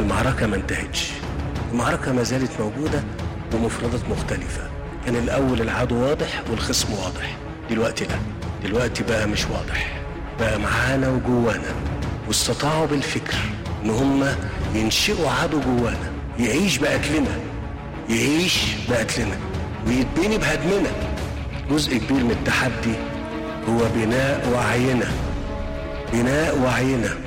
المعركة ما انتهتش المعركة ما زالت موجودة بمفردات مختلفة كان الأول العدو واضح والخصم واضح دلوقتي لا دلوقتي بقى مش واضح بقى معانا وجوانا واستطاعوا بالفكر ان هم ينشئوا عدو جوانا يعيش بقتلنا يعيش بقتلنا ويتبني بهدمنا جزء كبير من التحدي هو بناء وعينا بناء وعينا